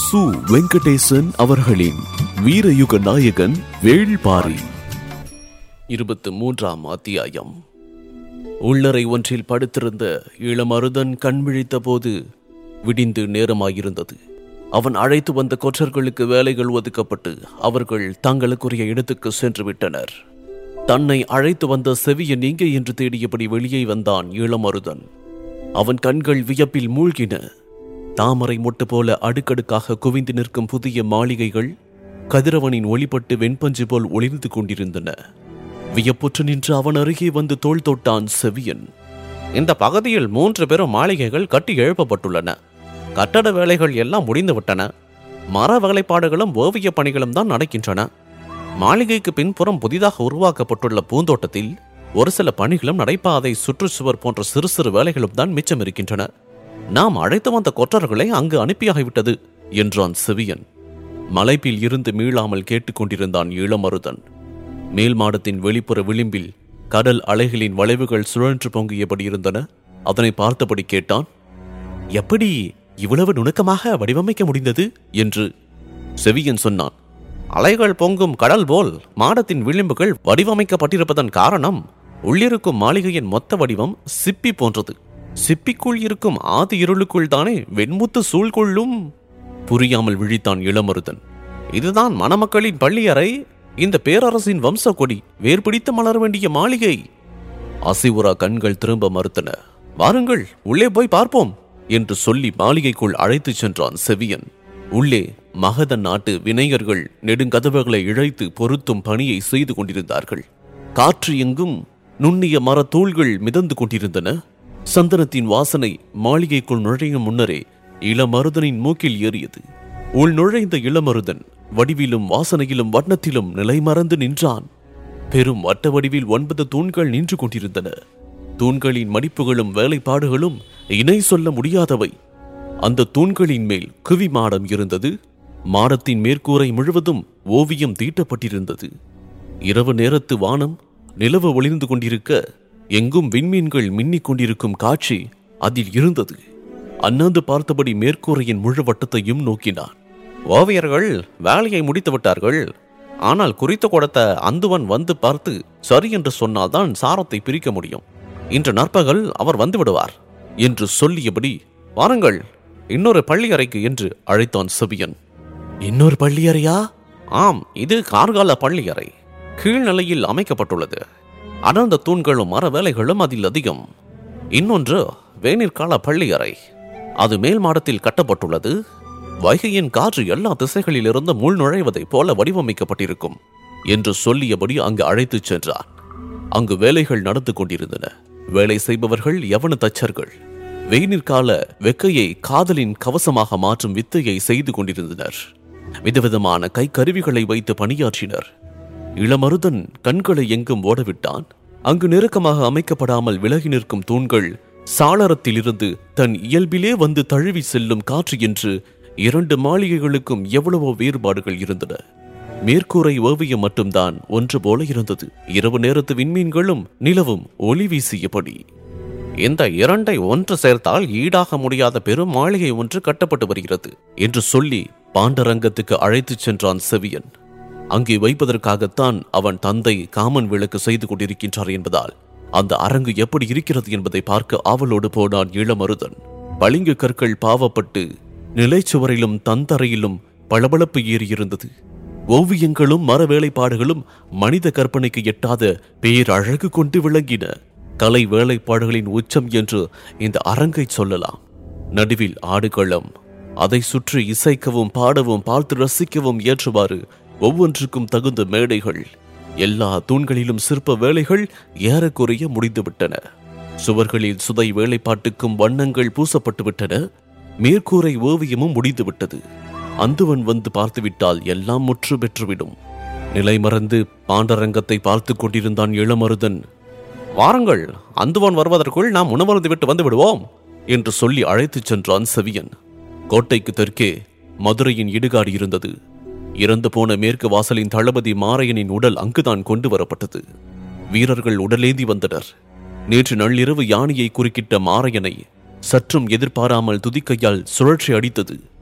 சு வெங்கடேசன் அவர்களின் வீரயுக நாயகன் வேள்பாரி இருபத்து மூன்றாம் அத்தியாயம் உள்ளறை ஒன்றில் படுத்திருந்த இளமருதன் கண் விழித்த போது விடிந்து நேரமாயிருந்தது அவன் அழைத்து வந்த கொற்றர்களுக்கு வேலைகள் ஒதுக்கப்பட்டு அவர்கள் தங்களுக்குரிய இடத்துக்கு சென்று விட்டனர் தன்னை அழைத்து வந்த செவியன் எங்கே என்று தேடியபடி வெளியே வந்தான் இளமருதன் அவன் கண்கள் வியப்பில் மூழ்கின தாமரை மொட்டு போல அடுக்கடுக்காக குவிந்து நிற்கும் புதிய மாளிகைகள் கதிரவனின் ஒளிப்பட்டு வெண்பஞ்சு போல் ஒளிர்ந்து கொண்டிருந்தன வியப்புற்று நின்று அவன் அருகே வந்து தோள் தொட்டான் செவியன் இந்த பகுதியில் மூன்று பெரும் மாளிகைகள் கட்டி எழுப்பப்பட்டுள்ளன கட்டட வேலைகள் எல்லாம் முடிந்துவிட்டன மர வேலைப்பாடுகளும் ஓவிய பணிகளும் தான் நடக்கின்றன மாளிகைக்கு பின்புறம் புதிதாக உருவாக்கப்பட்டுள்ள பூந்தோட்டத்தில் ஒரு சில பணிகளும் நடைபாதை சுற்றுச்சுவர் போன்ற சிறு சிறு வேலைகளும் தான் மிச்சம் இருக்கின்றன நாம் அழைத்து வந்த கொற்றர்களை அங்கு அனுப்பியாகிவிட்டது என்றான் செவியன் மலைப்பில் இருந்து மீளாமல் கேட்டுக்கொண்டிருந்தான் இளமருதன் மேல் மாடத்தின் வெளிப்புற விளிம்பில் கடல் அலைகளின் வளைவுகள் சுழன்று பொங்கியபடி இருந்தன அதனை பார்த்தபடி கேட்டான் எப்படி இவ்வளவு நுணுக்கமாக வடிவமைக்க முடிந்தது என்று செவியன் சொன்னான் அலைகள் பொங்கும் கடல் போல் மாடத்தின் விளிம்புகள் வடிவமைக்கப்பட்டிருப்பதன் காரணம் உள்ளிருக்கும் மாளிகையின் மொத்த வடிவம் சிப்பி போன்றது சிப்பிக்குள் இருக்கும் ஆதி இருளுக்குள் தானே வெண்முத்து சூழ்கொள்ளும் புரியாமல் விழித்தான் இளமருதன் இதுதான் மணமக்களின் பள்ளியறை இந்த பேரரசின் வம்ச கொடி வேர்பிடித்து மலர வேண்டிய மாளிகை அசிவுரா கண்கள் திரும்ப மறுத்தன வாருங்கள் உள்ளே போய் பார்ப்போம் என்று சொல்லி மாளிகைக்குள் அழைத்துச் சென்றான் செவியன் உள்ளே மகத நாட்டு வினையர்கள் நெடுங்கதவுகளை இழைத்து பொருத்தும் பணியை செய்து கொண்டிருந்தார்கள் காற்று எங்கும் நுண்ணிய மரத்தூள்கள் மிதந்து கொண்டிருந்தன சந்தனத்தின் வாசனை மாளிகைக்குள் நுழையும் முன்னரே இளமருதனின் மூக்கில் ஏறியது உள் நுழைந்த இளமருதன் வடிவிலும் வாசனையிலும் வண்ணத்திலும் நிலைமறந்து நின்றான் பெரும் வட்ட வடிவில் ஒன்பது தூண்கள் நின்று கொண்டிருந்தன தூண்களின் மடிப்புகளும் வேலைப்பாடுகளும் இணை சொல்ல முடியாதவை அந்த தூண்களின் மேல் குவி மாடம் இருந்தது மாடத்தின் மேற்கூரை முழுவதும் ஓவியம் தீட்டப்பட்டிருந்தது இரவு நேரத்து வானம் நிலவு ஒளிர்ந்து கொண்டிருக்க எங்கும் விண்மீன்கள் மின்னிக் கொண்டிருக்கும் காட்சி அதில் இருந்தது அண்ணாந்து பார்த்தபடி மேற்கூரையின் முழு வட்டத்தையும் நோக்கினான் ஓவியர்கள் வேலையை முடித்து விட்டார்கள் ஆனால் குறித்த கொடுத்த அந்துவன் வந்து பார்த்து சரி என்று சொன்னால்தான் சாரத்தை பிரிக்க முடியும் இன்று நற்பகல் அவர் வந்து விடுவார் என்று சொல்லியபடி வாருங்கள் இன்னொரு பள்ளி அறைக்கு என்று அழைத்தான் செவியன் இன்னொரு பள்ளி அறையா ஆம் இது கார்கால பள்ளி அறை கீழ்நிலையில் அமைக்கப்பட்டுள்ளது அடர்ந்த தூண்களும் மர வேலைகளும் அதில் அதிகம் இன்னொன்று வேனிற்கால பள்ளி அறை அது மேல் மாடத்தில் கட்டப்பட்டுள்ளது வைகையின் காற்று எல்லா திசைகளிலிருந்து முள் நுழைவதைப் போல வடிவமைக்கப்பட்டிருக்கும் என்று சொல்லியபடி அங்கு அழைத்துச் சென்றான் அங்கு வேலைகள் நடந்து கொண்டிருந்தன வேலை செய்பவர்கள் யவன தச்சர்கள் வெயினிற்கால வெக்கையை காதலின் கவசமாக மாற்றும் வித்தையை செய்து கொண்டிருந்தனர் விதவிதமான கை கருவிகளை வைத்து பணியாற்றினர் இளமருதன் கண்களை எங்கும் ஓடவிட்டான் அங்கு நெருக்கமாக அமைக்கப்படாமல் விலகி நிற்கும் தூண்கள் சாளரத்திலிருந்து தன் இயல்பிலே வந்து தழுவி செல்லும் காற்று என்று இரண்டு மாளிகைகளுக்கும் எவ்வளவோ வேறுபாடுகள் இருந்தன மேற்கூரை ஓவியம் மட்டும்தான் ஒன்று போல இருந்தது இரவு நேரத்து விண்மீன்களும் நிலவும் ஒளி வீசியபடி இந்த இரண்டை ஒன்று சேர்த்தால் ஈடாக முடியாத பெரும் மாளிகை ஒன்று கட்டப்பட்டு வருகிறது என்று சொல்லி பாண்டரங்கத்துக்கு அழைத்துச் சென்றான் செவியன் அங்கே வைப்பதற்காகத்தான் அவன் தந்தை காமன் விளக்கு செய்து கொண்டிருக்கின்றார் என்பதால் அந்த அரங்கு எப்படி இருக்கிறது என்பதை பார்க்க ஆவலோடு போனான் இளமருதன் பளிங்கு கற்கள் பாவப்பட்டு நிலைச்சுவரிலும் தந்தரையிலும் பளபளப்பு ஏறியிருந்தது ஓவியங்களும் மர வேலைப்பாடுகளும் மனித கற்பனைக்கு எட்டாத பேரழகு கொண்டு விளங்கின கலை வேலைப்பாடுகளின் உச்சம் என்று இந்த அரங்கை சொல்லலாம் நடுவில் ஆடுகளம் அதை சுற்றி இசைக்கவும் பாடவும் பார்த்து ரசிக்கவும் ஏற்றவாறு ஒவ்வொன்றுக்கும் தகுந்த மேடைகள் எல்லா தூண்களிலும் சிற்ப வேலைகள் ஏறக்குறைய முடிந்துவிட்டன சுவர்களில் சுதை வேலைப்பாட்டுக்கும் வண்ணங்கள் பூசப்பட்டு விட்டன மேற்கூரை ஓவியமும் முடிந்துவிட்டது அந்துவன் வந்து பார்த்துவிட்டால் எல்லாம் முற்று பெற்றுவிடும் நிலை மறந்து பாண்டரங்கத்தை பார்த்து கொண்டிருந்தான் இளமருதன் வாருங்கள் அந்துவன் வருவதற்குள் நாம் உணவருந்து விட்டு வந்து விடுவோம் என்று சொல்லி அழைத்துச் சென்றான் செவியன் கோட்டைக்கு தெற்கே மதுரையின் இடுகாடு இருந்தது இறந்து போன மேற்கு வாசலின் தளபதி மாரையனின் உடல் அங்குதான் கொண்டு வரப்பட்டது வீரர்கள் உடலேந்தி வந்தனர் நேற்று நள்ளிரவு யானையை குறுக்கிட்ட மாரையனை சற்றும் எதிர்பாராமல் துதிக்கையால் சுழற்சி அடித்தது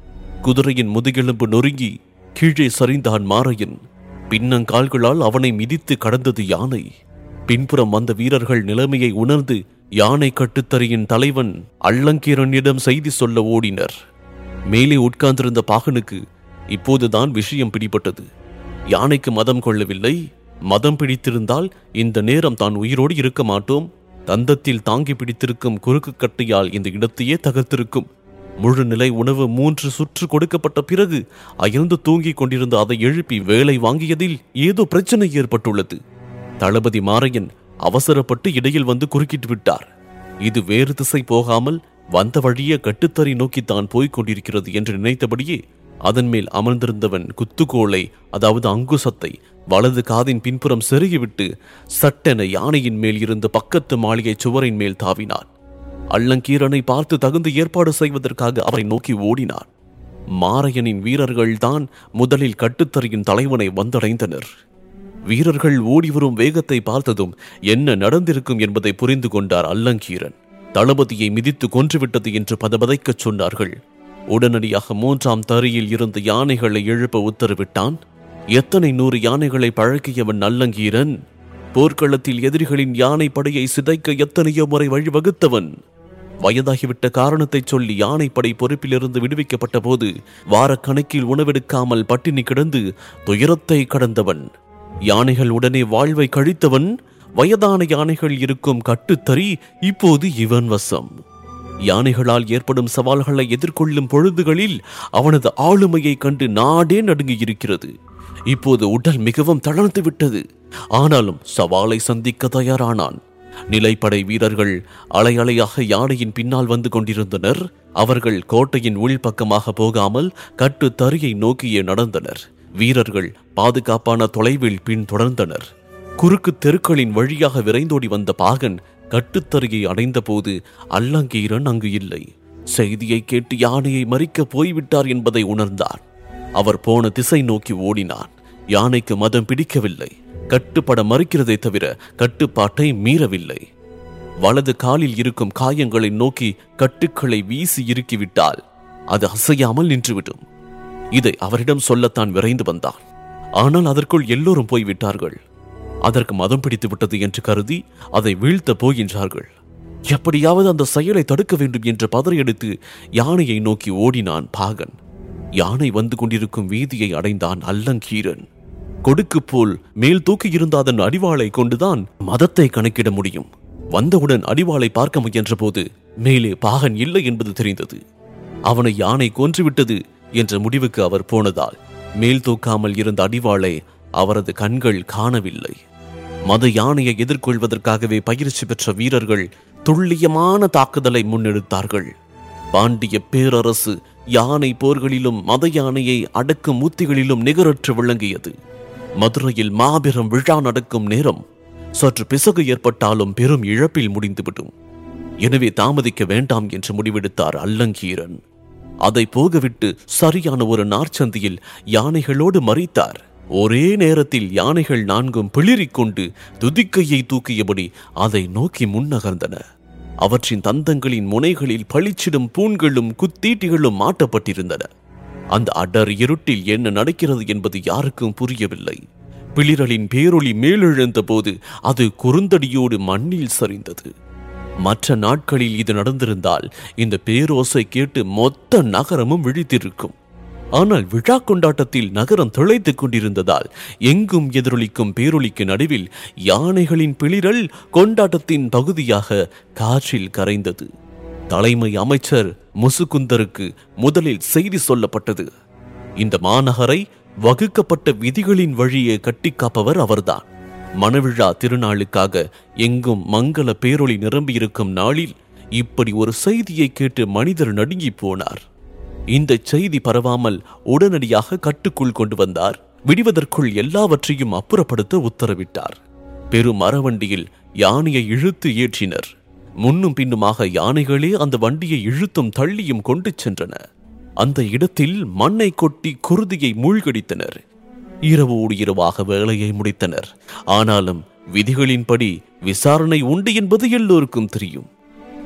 குதிரையின் முதுகெலும்பு நொறுங்கி கீழே சரிந்தான் மாரையன் பின்னங்கால்களால் அவனை மிதித்து கடந்தது யானை பின்புறம் வந்த வீரர்கள் நிலைமையை உணர்ந்து யானை கட்டுத்தறியின் தலைவன் அள்ளங்கீரனிடம் செய்தி சொல்ல ஓடினர் மேலே உட்கார்ந்திருந்த பாகனுக்கு இப்போதுதான் விஷயம் பிடிபட்டது யானைக்கு மதம் கொள்ளவில்லை மதம் பிடித்திருந்தால் இந்த நேரம் தான் உயிரோடு இருக்க மாட்டோம் தந்தத்தில் தாங்கி பிடித்திருக்கும் குறுக்கு கட்டையால் இந்த இடத்தையே தகர்த்திருக்கும் முழு நிலை உணவு மூன்று சுற்று கொடுக்கப்பட்ட பிறகு அயர்ந்து தூங்கிக் கொண்டிருந்த அதை எழுப்பி வேலை வாங்கியதில் ஏதோ பிரச்சனை ஏற்பட்டுள்ளது தளபதி மாரையன் அவசரப்பட்டு இடையில் வந்து குறுக்கிட்டு விட்டார் இது வேறு திசை போகாமல் வந்த வழியே கட்டுத்தறி நோக்கி தான் போய்க் கொண்டிருக்கிறது என்று நினைத்தபடியே அதன் மேல் அமர்ந்திருந்தவன் குத்துக்கோளை அதாவது அங்குசத்தை வலது காதின் பின்புறம் செருகிவிட்டு சட்டென யானையின் மேல் இருந்த பக்கத்து மாளிகை சுவரின் மேல் தாவினான் அள்ளங்கீரனை பார்த்து தகுந்த ஏற்பாடு செய்வதற்காக அவரை நோக்கி ஓடினான் மாரையனின் வீரர்கள்தான் முதலில் கட்டுத்தறியின் தலைவனை வந்தடைந்தனர் வீரர்கள் ஓடி வரும் வேகத்தை பார்த்ததும் என்ன நடந்திருக்கும் என்பதை புரிந்து கொண்டார் அல்லங்கீரன் தளபதியை மிதித்து கொன்றுவிட்டது என்று பதபதைக்கச் சொன்னார்கள் உடனடியாக மூன்றாம் தறியில் இருந்த யானைகளை எழுப்ப உத்தரவிட்டான் எத்தனை நூறு யானைகளை பழக்கியவன் அல்லங்கீரன் போர்க்களத்தில் எதிரிகளின் யானை படையை சிதைக்க எத்தனையோ முறை வழிவகுத்தவன் வயதாகிவிட்ட காரணத்தை சொல்லி யானைப்படை பொறுப்பிலிருந்து விடுவிக்கப்பட்ட போது வாரக்கணக்கில் உணவெடுக்காமல் பட்டினி கிடந்து துயரத்தை கடந்தவன் யானைகள் உடனே வாழ்வை கழித்தவன் வயதான யானைகள் இருக்கும் கட்டுத்தறி இப்போது இவன் வசம் யானைகளால் ஏற்படும் சவால்களை எதிர்கொள்ளும் பொழுதுகளில் அவனது ஆளுமையை கண்டு நாடே நடுங்கியிருக்கிறது இப்போது உடல் மிகவும் தளர்ந்து விட்டது ஆனாலும் சவாலை சந்திக்க தயாரானான் நிலைப்படை வீரர்கள் அலை அலையாக யானையின் பின்னால் வந்து கொண்டிருந்தனர் அவர்கள் கோட்டையின் உள்பக்கமாக போகாமல் கட்டு தறியை நோக்கியே நடந்தனர் வீரர்கள் பாதுகாப்பான தொலைவில் பின் தொடர்ந்தனர் குறுக்கு தெருக்களின் வழியாக விரைந்தோடி வந்த பாகன் கட்டுத்தறியை அடைந்தபோது அல்லங்கீரன் அங்கு இல்லை செய்தியை கேட்டு யானையை மறிக்க போய்விட்டார் என்பதை உணர்ந்தான் அவர் போன திசை நோக்கி ஓடினான் யானைக்கு மதம் பிடிக்கவில்லை கட்டுப்பட மறுக்கிறதை தவிர கட்டுப்பாட்டை மீறவில்லை வலது காலில் இருக்கும் காயங்களை நோக்கி கட்டுக்களை வீசி இறுக்கிவிட்டால் அது அசையாமல் நின்றுவிடும் இதை அவரிடம் சொல்லத்தான் விரைந்து வந்தான் ஆனால் அதற்குள் எல்லோரும் போய்விட்டார்கள் அதற்கு மதம் பிடித்து விட்டது என்று கருதி அதை வீழ்த்த போகின்றார்கள் எப்படியாவது அந்த செயலை தடுக்க வேண்டும் என்று பதறியெடுத்து யானையை நோக்கி ஓடினான் பாகன் யானை வந்து கொண்டிருக்கும் வீதியை அடைந்தான் அல்லங்கீரன் கொடுக்கு போல் மேல் தூக்கியிருந்த அதன் அடிவாளை கொண்டுதான் மதத்தை கணக்கிட முடியும் வந்தவுடன் அடிவாளை பார்க்க முயன்றபோது மேலே பாகன் இல்லை என்பது தெரிந்தது அவனை யானை கொன்றுவிட்டது என்ற முடிவுக்கு அவர் போனதால் மேல் தூக்காமல் இருந்த அடிவாளை அவரது கண்கள் காணவில்லை மத யானையை எதிர்கொள்வதற்காகவே பயிற்சி பெற்ற வீரர்கள் துல்லியமான தாக்குதலை முன்னெடுத்தார்கள் பாண்டிய பேரரசு யானை போர்களிலும் மத யானையை அடக்கும் உத்திகளிலும் நிகரற்று விளங்கியது மதுரையில் மாபெரும் விழா நடக்கும் நேரம் சற்று பிசகு ஏற்பட்டாலும் பெரும் இழப்பில் முடிந்துவிடும் எனவே தாமதிக்க வேண்டாம் என்று முடிவெடுத்தார் அல்லங்கீரன் அதை போகவிட்டு சரியான ஒரு நார்ச்சந்தியில் யானைகளோடு மறித்தார் ஒரே நேரத்தில் யானைகள் நான்கும் பிளிரிக் கொண்டு துதிக்கையை தூக்கியபடி அதை நோக்கி முன்னகர்ந்தன அவற்றின் தந்தங்களின் முனைகளில் பளிச்சிடும் பூண்களும் குத்தீட்டிகளும் மாட்டப்பட்டிருந்தன அந்த அடர் இருட்டில் என்ன நடக்கிறது என்பது யாருக்கும் புரியவில்லை பிளிரலின் பேரொளி மேலெழுந்த போது அது குறுந்தடியோடு மண்ணில் சரிந்தது மற்ற நாட்களில் இது நடந்திருந்தால் இந்த பேரோசை கேட்டு மொத்த நகரமும் விழித்திருக்கும் ஆனால் விழா கொண்டாட்டத்தில் நகரம் திளைத்துக் கொண்டிருந்ததால் எங்கும் எதிரொலிக்கும் பேரொலிக்கு நடுவில் யானைகளின் பிளிரல் கொண்டாட்டத்தின் பகுதியாக காற்றில் கரைந்தது தலைமை அமைச்சர் முசுகுந்தருக்கு முதலில் செய்தி சொல்லப்பட்டது இந்த மாநகரை வகுக்கப்பட்ட விதிகளின் வழியே கட்டிக்காப்பவர் அவர்தான் மணவிழா திருநாளுக்காக எங்கும் மங்கள பேரொளி நிரம்பியிருக்கும் நாளில் இப்படி ஒரு செய்தியை கேட்டு மனிதர் நடுங்கி போனார் இந்த செய்தி பரவாமல் உடனடியாக கட்டுக்குள் கொண்டு வந்தார் விடுவதற்குள் எல்லாவற்றையும் அப்புறப்படுத்த உத்தரவிட்டார் பெரும் மரவண்டியில் யானையை இழுத்து ஏற்றினர் முன்னும் பின்னுமாக யானைகளே அந்த வண்டியை இழுத்தும் தள்ளியும் கொண்டு சென்றன அந்த இடத்தில் மண்ணை கொட்டி குருதியை மூழ்கடித்தனர் இரவோடு இரவாக வேலையை முடித்தனர் ஆனாலும் விதிகளின்படி விசாரணை உண்டு என்பது எல்லோருக்கும் தெரியும்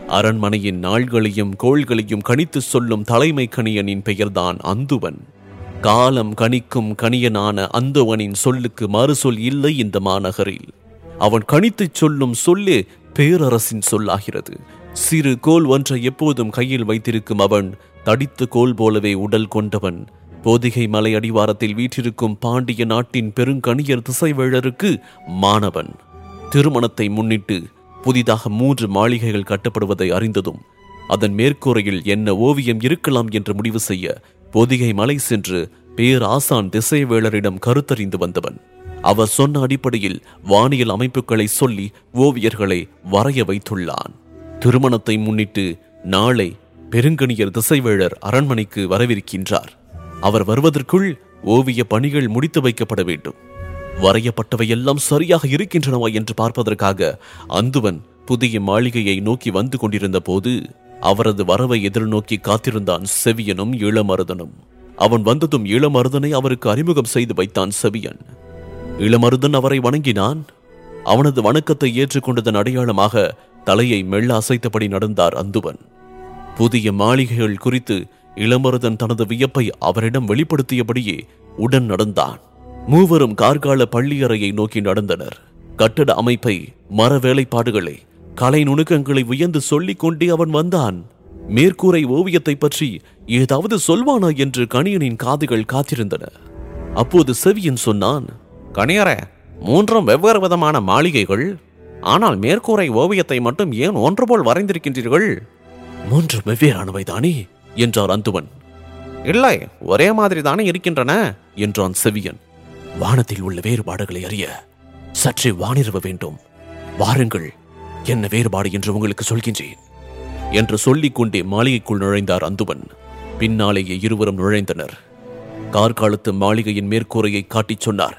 அரண்மனையின் நாள்களையும் கோள்களையும் கணித்து சொல்லும் தலைமை கணியனின் பெயர்தான் அந்துவன் காலம் கணிக்கும் கணியனான அந்துவனின் சொல்லுக்கு மறுசொல் இல்லை இந்த மாநகரில் அவன் கணித்துச் சொல்லும் சொல்லே பேரரசின் சொல்லாகிறது சிறு கோல் ஒன்றை எப்போதும் கையில் வைத்திருக்கும் அவன் தடித்த கோல் போலவே உடல் கொண்டவன் பொதிகை மலை அடிவாரத்தில் வீற்றிருக்கும் பாண்டிய நாட்டின் பெருங்கணியர் திசைவேழருக்கு மாணவன் திருமணத்தை முன்னிட்டு புதிதாக மூன்று மாளிகைகள் கட்டப்படுவதை அறிந்ததும் அதன் மேற்கூரையில் என்ன ஓவியம் இருக்கலாம் என்று முடிவு செய்ய பொதிகை மலை சென்று பேராசான் திசைவேளரிடம் கருத்தறிந்து வந்தவன் அவர் சொன்ன அடிப்படையில் வானியல் அமைப்புகளை சொல்லி ஓவியர்களை வரைய வைத்துள்ளான் திருமணத்தை முன்னிட்டு நாளை பெருங்கணியர் திசைவேழர் அரண்மனைக்கு வரவிருக்கின்றார் அவர் வருவதற்குள் ஓவிய பணிகள் முடித்து வைக்கப்பட வேண்டும் வரையப்பட்டவையெல்லாம் சரியாக இருக்கின்றனவா என்று பார்ப்பதற்காக அந்துவன் புதிய மாளிகையை நோக்கி வந்து கொண்டிருந்த போது அவரது வரவை எதிர்நோக்கி காத்திருந்தான் செவியனும் இளமருதனும் அவன் வந்ததும் இளமருதனை அவருக்கு அறிமுகம் செய்து வைத்தான் செவியன் இளமருதன் அவரை வணங்கினான் அவனது வணக்கத்தை ஏற்றுக்கொண்டதன் அடையாளமாக தலையை மெல்ல அசைத்தபடி நடந்தார் அந்துவன் புதிய மாளிகைகள் குறித்து இளமருதன் தனது வியப்பை அவரிடம் வெளிப்படுத்தியபடியே உடன் நடந்தான் மூவரும் கார்கால பள்ளியறையை நோக்கி நடந்தனர் கட்டட அமைப்பை மர வேலைப்பாடுகளை கலை நுணுக்கங்களை வியந்து சொல்லிக் கொண்டே அவன் வந்தான் மேற்கூரை ஓவியத்தை பற்றி ஏதாவது சொல்வானா என்று கணியனின் காதுகள் காத்திருந்தன அப்போது செவியன் சொன்னான் கணியரே மூன்றும் வெவ்வேறு விதமான மாளிகைகள் ஆனால் மேற்கூரை ஓவியத்தை மட்டும் ஏன் ஒன்று போல் வரைந்திருக்கின்றீர்கள் மூன்று வெவ்வேறானவைதானே என்றார் அந்துவன் இல்லை ஒரே மாதிரி தானே இருக்கின்றன என்றான் செவியன் வானத்தில் உள்ள வேறுபாடுகளை அறிய சற்றே வானிரவ வேண்டும் வாருங்கள் என்ன வேறுபாடு என்று உங்களுக்கு சொல்கின்றேன் என்று சொல்லிக் கொண்டே மாளிகைக்குள் நுழைந்தார் அந்துவன் பின்னாலேயே இருவரும் நுழைந்தனர் கார்காலத்து மாளிகையின் மேற்கூரையை காட்டிச் சொன்னார்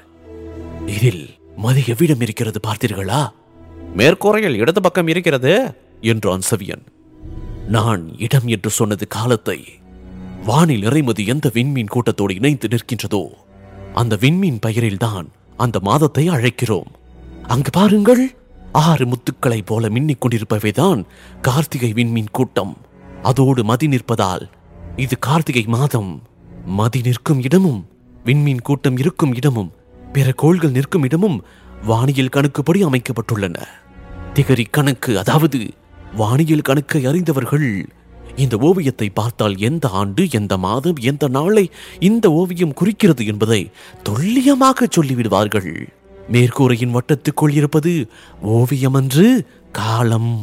இதில் மதி எவ்விடம் இருக்கிறது பார்த்தீர்களா மேற்கூரையில் இடது பக்கம் இருக்கிறது என்றான் செவியன் நான் இடம் என்று சொன்னது காலத்தை வானில் இறைமதி எந்த விண்மீன் கூட்டத்தோடு இணைந்து நிற்கின்றதோ அந்த விண்மீன் பெயரில்தான் அந்த மாதத்தை அழைக்கிறோம் அங்கு பாருங்கள் ஆறு முத்துக்களைப் போல மின்னிக் கொண்டிருப்பவைதான் கார்த்திகை விண்மீன் கூட்டம் அதோடு மதி நிற்பதால் இது கார்த்திகை மாதம் மதி நிற்கும் இடமும் விண்மீன் கூட்டம் இருக்கும் இடமும் பிற கோள்கள் நிற்கும் இடமும் வானியல் கணக்குப்படி அமைக்கப்பட்டுள்ளன திகரி கணக்கு அதாவது வானியல் கணக்கை அறிந்தவர்கள் இந்த ஓவியத்தை பார்த்தால் எந்த ஆண்டு எந்த மாதம் எந்த நாளை இந்த ஓவியம் குறிக்கிறது என்பதை துல்லியமாக சொல்லிவிடுவார்கள் மேற்கூரையின் வட்டத்துக்குள் இருப்பது ஓவியமன்று காலம்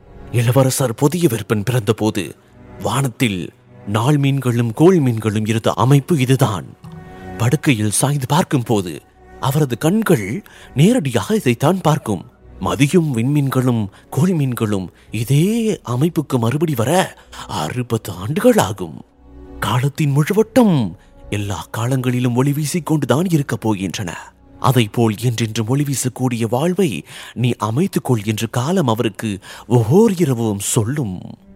இளவரசர் புதிய விற்பன் பிறந்தபோது வானத்தில் நாள் மீன்களும் கோள் மீன்களும் இருந்த அமைப்பு இதுதான் படுக்கையில் சாய்ந்து பார்க்கும்போது அவரது கண்கள் நேரடியாக இதைத்தான் பார்க்கும் மதியும் விண்மீன்களும் கோள் மீன்களும் இதே அமைப்புக்கு மறுபடி வர அறுபது ஆண்டுகள் ஆகும் காலத்தின் முழுவட்டம் எல்லா காலங்களிலும் ஒளி வீசிக்கொண்டுதான் இருக்கப் போகின்றன அதைப் போல் என்றென்றும் ஒளி வீசக்கூடிய வாழ்வை நீ அமைத்துக் கொள் என்று காலம் அவருக்கு ஒவ்வொரு இரவும் சொல்லும்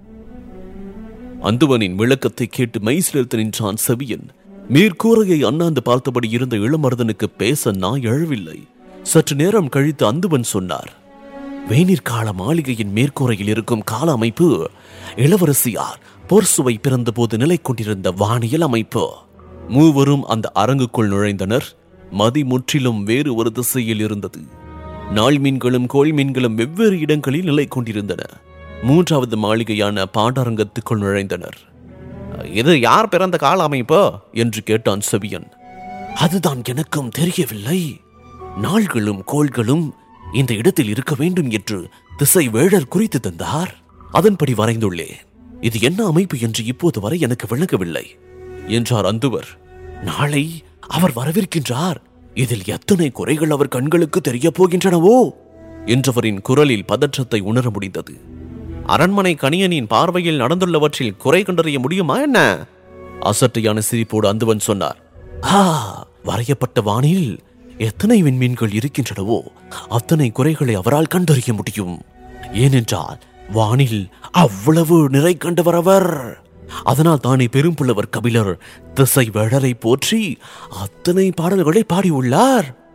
அந்துவனின் விளக்கத்தை கேட்டு மைசிலிருத்து நின்றான் செவியன் மேற்கூரையை அண்ணாந்து பார்த்தபடி இருந்த இளமருதனுக்கு பேச நான் எழவில்லை சற்று நேரம் கழித்து அந்துவன் சொன்னார் வேநீர் கால மாளிகையின் மேற்கூரையில் இருக்கும் கால அமைப்பு இளவரசியார் போர்சுவை பிறந்தபோது நிலை கொண்டிருந்த வானியல் அமைப்பு மூவரும் அந்த அரங்குக்குள் நுழைந்தனர் மதி முற்றிலும் வேறு ஒரு திசையில் இருந்தது நாள் மீன்களும் கோள் மீன்களும் வெவ்வேறு இடங்களில் நிலை கொண்டிருந்தன மூன்றாவது மாளிகையான பாண்டரங்கத்துக்குள் நுழைந்தனர் இது யார் பிறந்த கால அமைப்பு என்று கேட்டான் செவியன் அதுதான் எனக்கும் தெரியவில்லை நாள்களும் கோள்களும் இந்த இடத்தில் இருக்க வேண்டும் என்று திசை வேழர் குறித்து தந்தார் அதன்படி வரைந்துள்ளேன் இது என்ன அமைப்பு என்று இப்போது வரை எனக்கு விளங்கவில்லை என்றார் அந்துவர் நாளை அவர் வரவிருக்கின்றார் இதில் எத்தனை குறைகள் அவர் கண்களுக்கு தெரியப் போகின்றனவோ என்றவரின் குரலில் பதற்றத்தை உணர முடிந்தது அரண்மனை கணியனின் பார்வையில் நடந்துள்ளவற்றில் குறை கண்டறிய முடியுமா என்ன அசட்டையான சிரிப்போடு அந்துவன் சொன்னார் ஆ வரையப்பட்ட வானில் எத்தனை விண்மீன்கள் இருக்கின்றனவோ அத்தனை குறைகளை அவரால் கண்டறிய முடியும் ஏனென்றால் வானில் அவ்வளவு நிறை கண்டவர் அவர் அதனால் தானே பெரும்புலவர் கபிலர் திசை வேழரை போற்றி அத்தனை பாடல்களை பாடியுள்ளார்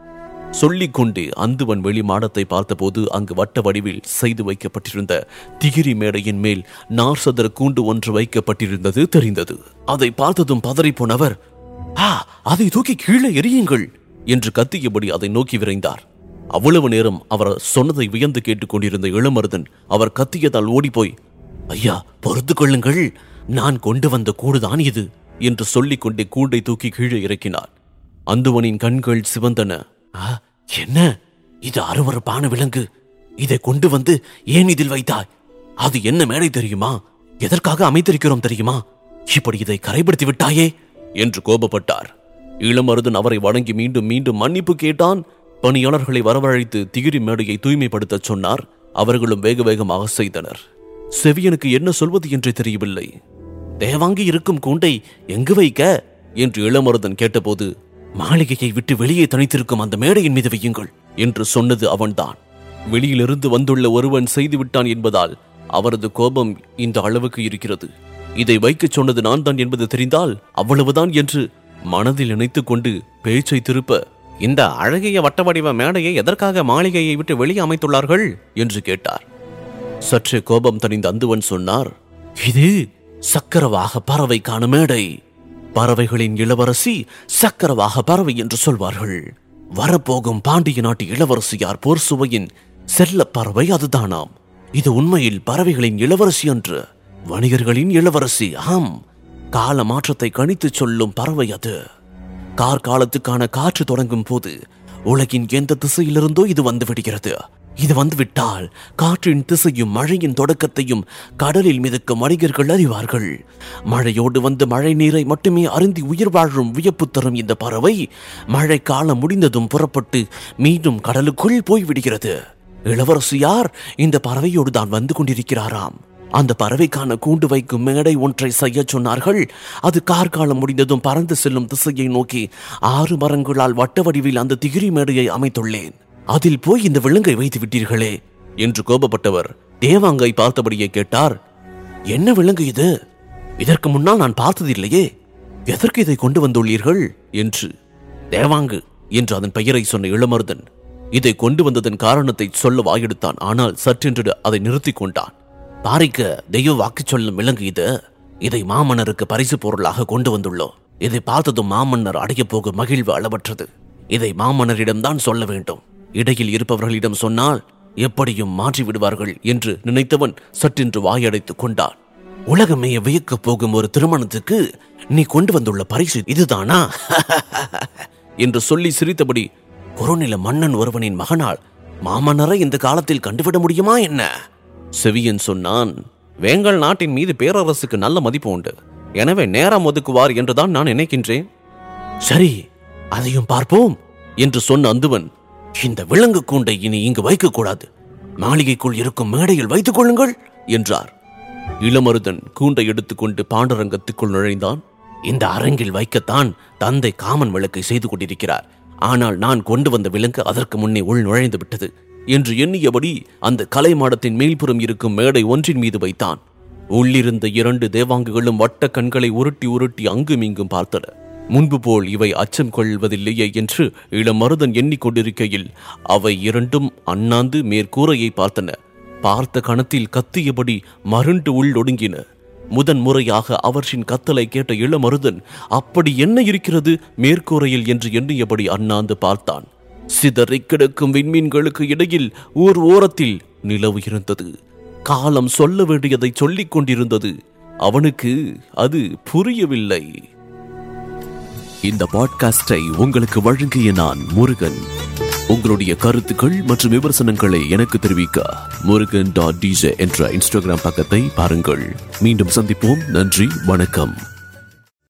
சொல்லிக்கொண்டே அந்துவன் வெளி மாடத்தை பார்த்தபோது அங்கு வட்ட வடிவில் செய்து வைக்கப்பட்டிருந்த திகிரி மேடையின் மேல் நார்சதர கூண்டு ஒன்று வைக்கப்பட்டிருந்தது தெரிந்தது அதை பார்த்ததும் பதறிப்போனவர் ஆ அதை தூக்கி கீழே எறியுங்கள் என்று கத்தியபடி அதை நோக்கி விரைந்தார் அவ்வளவு நேரம் அவர் சொன்னதை வியந்து கேட்டுக்கொண்டிருந்த இளமருதன் அவர் கத்தியதால் ஓடிப்போய் ஐயா பொறுத்து கொள்ளுங்கள் நான் கொண்டு வந்த கூடுதான் இது என்று சொல்லிக்கொண்டே கூண்டை தூக்கி கீழே இறக்கினார் அந்துவனின் கண்கள் சிவந்தன "ஆ, என்ன இது அருவருப்பான விலங்கு இதை கொண்டு வந்து ஏன் இதில் வைத்தாய் அது என்ன மேடை தெரியுமா எதற்காக அமைத்திருக்கிறோம் தெரியுமா இப்படி இதை கரைப்படுத்தி விட்டாயே என்று கோபப்பட்டார் இளமருதன் அவரை வணங்கி மீண்டும் மீண்டும் மன்னிப்பு கேட்டான் பணியாளர்களை வரவழைத்து திகிரி மேடையை தூய்மைப்படுத்தச் சொன்னார் அவர்களும் வேக வேகமாக செய்தனர் செவியனுக்கு என்ன சொல்வது என்று தெரியவில்லை தேவாங்கி இருக்கும் கூண்டை எங்கு வைக்க என்று இளமருதன் கேட்டபோது மாளிகையை விட்டு வெளியே தனித்திருக்கும் அந்த மேடையின் மீது வையுங்கள் என்று சொன்னது அவன்தான் வெளியிலிருந்து வந்துள்ள ஒருவன் செய்துவிட்டான் என்பதால் அவரது கோபம் இந்த அளவுக்கு இருக்கிறது இதை வைக்கச் சொன்னது நான் தான் என்பது தெரிந்தால் அவ்வளவுதான் என்று மனதில் நினைத்துக் கொண்டு பேச்சை திருப்ப இந்த அழகிய வட்ட வடிவ மேடையை எதற்காக மாளிகையை விட்டு வெளியே அமைத்துள்ளார்கள் என்று கேட்டார் சற்றே கோபம் தணிந்த அந்துவன் சொன்னார் இது சக்கரவாக பறவைக்கான மேடை பறவைகளின் இளவரசி சக்கரவாக பறவை என்று சொல்வார்கள் வரப்போகும் பாண்டிய நாட்டு இளவரசியார் போர் சுவையின் செல்ல பறவை அதுதானாம் இது உண்மையில் பறவைகளின் இளவரசி அன்று வணிகர்களின் இளவரசி ஆம் கால மாற்றத்தை கணித்துச் சொல்லும் பறவை அது கார்காலத்துக்கான காற்று தொடங்கும் போது உலகின் எந்த திசையிலிருந்தோ இது வந்து விடுகிறது இது வந்துவிட்டால் காற்றின் திசையும் மழையின் தொடக்கத்தையும் கடலில் மிதக்கும் வணிகர்கள் அறிவார்கள் மழையோடு வந்து மழை நீரை மட்டுமே அருந்தி உயிர் வாழும் வியப்பு தரும் இந்த பறவை மழை காலம் முடிந்ததும் புறப்பட்டு மீண்டும் கடலுக்குள் போய்விடுகிறது இளவரசியார் இந்த பறவையோடு தான் வந்து கொண்டிருக்கிறாராம் அந்த பறவைக்கான கூண்டு வைக்கும் மேடை ஒன்றை செய்ய சொன்னார்கள் அது கார்காலம் முடிந்ததும் பறந்து செல்லும் திசையை நோக்கி ஆறு மரங்களால் வட்ட வடிவில் அந்த திகிரி மேடையை அமைத்துள்ளேன் அதில் போய் இந்த விலங்கை வைத்து விட்டீர்களே என்று கோபப்பட்டவர் தேவாங்கை பார்த்தபடியே கேட்டார் என்ன விலங்கு இது இதற்கு முன்னால் நான் பார்த்ததில்லையே எதற்கு இதை கொண்டு வந்துள்ளீர்கள் என்று தேவாங்கு என்று அதன் பெயரை சொன்ன இளமருதன் இதை கொண்டு வந்ததன் காரணத்தை சொல்ல வாயெடுத்தான் ஆனால் சற்றென்று அதை நிறுத்திக் கொண்டான் பாரிக்க தெய்வ வாக்கு சொல்லும் விலங்கு இது இதை மாமன்னருக்கு பரிசு பொருளாக கொண்டு வந்துள்ளோம் இதை பார்த்ததும் மாமன்னர் அடையப் போகும் மகிழ்வு அளவற்றது இதை மாமன்னரிடம்தான் சொல்ல வேண்டும் இடையில் இருப்பவர்களிடம் சொன்னால் எப்படியும் மாற்றி விடுவார்கள் என்று நினைத்தவன் சற்றென்று வாயடைத்துக் கொண்டான் உலகமே வியக்கப் போகும் ஒரு திருமணத்துக்கு நீ கொண்டு வந்துள்ள பரிசு இதுதானா என்று சொல்லி சிரித்தபடி குறுநில மன்னன் ஒருவனின் மகனால் மாமன்னரை இந்த காலத்தில் கண்டுவிட முடியுமா என்ன செவியன் சொன்னான் வேங்கல் நாட்டின் மீது பேரரசுக்கு நல்ல மதிப்பு உண்டு எனவே நேரம் ஒதுக்குவார் என்றுதான் நான் நினைக்கின்றேன் சரி அதையும் பார்ப்போம் என்று சொன்ன அந்துவன் இந்த விலங்கு கூண்டை இனி இங்கு வைக்கக்கூடாது மாளிகைக்குள் இருக்கும் மேடையில் வைத்துக் கொள்ளுங்கள் என்றார் இளமருதன் கூண்டை எடுத்துக்கொண்டு பாண்டரங்கத்துக்குள் நுழைந்தான் இந்த அரங்கில் வைக்கத்தான் தந்தை காமன் விளக்கை செய்து கொண்டிருக்கிறார் ஆனால் நான் கொண்டு வந்த விலங்கு அதற்கு முன்னே உள் நுழைந்து விட்டது என்று எண்ணியபடி அந்த கலை மாடத்தின் மேல்புறம் இருக்கும் மேடை ஒன்றின் மீது வைத்தான் உள்ளிருந்த இரண்டு தேவாங்குகளும் வட்ட கண்களை உருட்டி உருட்டி அங்கும் இங்கும் பார்த்தன முன்பு போல் இவை அச்சம் கொள்வதில்லையே என்று இளமருதன் எண்ணிக்கொண்டிருக்கையில் அவை இரண்டும் அண்ணாந்து மேற்கூரையை பார்த்தன பார்த்த கணத்தில் கத்தியபடி மருண்டு உள்ளொடுங்கின முதன் முறையாக அவற்றின் கத்தலை கேட்ட இளமருதன் அப்படி என்ன இருக்கிறது மேற்கூரையில் என்று எண்ணியபடி அண்ணாந்து பார்த்தான் சிதறிக் கிடக்கும் விண்மீன்களுக்கு இடையில் ஓர் ஓரத்தில் நிலவு இருந்தது காலம் சொல்ல வேண்டியதை சொல்லிக் கொண்டிருந்தது அவனுக்கு அது புரியவில்லை இந்த பாட்காஸ்டை உங்களுக்கு வழங்கிய நான் முருகன் உங்களுடைய கருத்துக்கள் மற்றும் விமர்சனங்களை எனக்கு தெரிவிக்க முருகன் டாட் டிஜே என்ற இன்ஸ்டாகிராம் பக்கத்தை பாருங்கள் மீண்டும் சந்திப்போம் நன்றி வணக்கம்